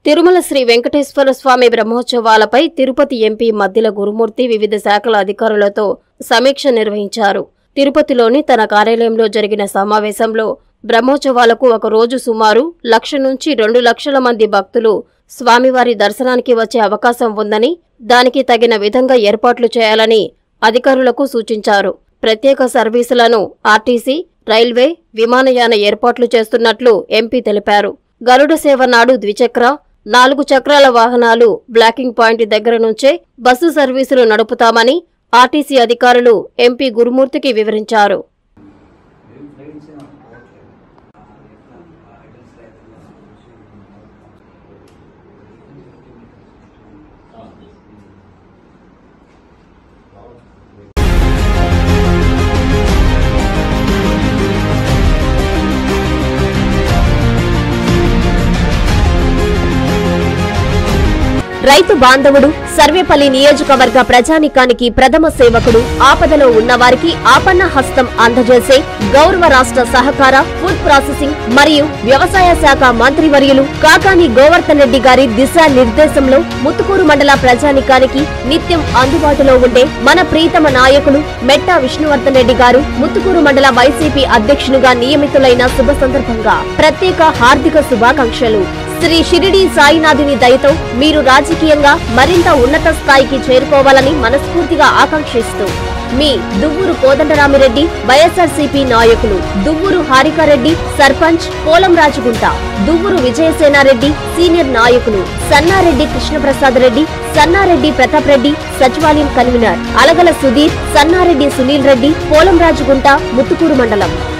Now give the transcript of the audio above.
తిరుమల శ్రీ వెంకటేశ్వర స్వామి బ్రహ్మోత్సవాలపై తిరుపతి ఎంపీ మద్దిల గురుమూర్తి వివిధ శాఖల అధికారులతో సమీక్ష నిర్వహించారు తిరుపతిలోని తన కార్యాలయంలో జరిగిన సమావేశంలో బ్రహ్మోత్సవాలకు ఒక రోజు సుమారు లక్ష నుంచి రెండు లక్షల మంది భక్తులు స్వామివారి దర్శనానికి వచ్చే అవకాశం ఉందని దానికి తగిన విధంగా ఏర్పాట్లు చేయాలని అధికారులకు సూచించారు ప్రత్యేక సర్వీసులను ఆర్టీసీ రైల్వే విమానయాన ఏర్పాట్లు చేస్తున్నట్లు ఎంపీ తెలిపారు గరుడ సేవ నాడు ద్విచక్ర నాలుగు చక్రాల వాహనాలు బ్లాకింగ్ పాయింట్ దగ్గర నుంచే బస్సు సర్వీసులు నడుపుతామని ఆర్టీసీ అధికారులు ఎంపీ గురుమూర్తికి వివరించారు రైతు బాంధవుడు సర్వేపల్లి నియోజకవర్గ ప్రజానికానికి ప్రథమ సేవకుడు ఆపదలో ఉన్నవారికి ఆపన్న హస్తం అందజేసే గౌరవ రాష్ట్ర సహకార ఫుడ్ ప్రాసెసింగ్ మరియు వ్యవసాయ శాఖ మంత్రివర్యులు కాకాని గోవర్ధన్ రెడ్డి గారి దిశ నిర్దేశంలో ముత్తుకూరు మండల ప్రజానికానికి నిత్యం అందుబాటులో ఉండే మన ప్రీతమ నాయకులు మెట్టా విష్ణువర్ధన్ రెడ్డి గారు ముత్తుకూరు మండల వైసీపీ అధ్యక్షునిగా నియమితులైన శుభ సందర్భంగా ప్రత్యేక హార్దిక శుభాకాంక్షలు శ్రీ షిరిడి సాయినాథుని దయతో మీరు రాజకీయంగా మరింత ఉన్నత స్థాయికి చేరుకోవాలని మనస్ఫూర్తిగా ఆకాంక్షిస్తూ మీ దువ్వూరు కోదండరామిరెడ్డి వైఎస్ఆర్సీపీ నాయకులు దువ్వూరు హారికారెడ్డి సర్పంచ్ పోలం రాజగుంట దువ్వూరు విజయసేనారెడ్డి సీనియర్ నాయకులు సన్నారెడ్డి కృష్ణప్రసాద్ రెడ్డి సన్నారెడ్డి ప్రతాప్ రెడ్డి సచివాలయం కన్వీనర్ అలగల సుధీర్ సన్నారెడ్డి సునీల్ రెడ్డి పోలం రాజగుంట ముత్తుకూరు మండలం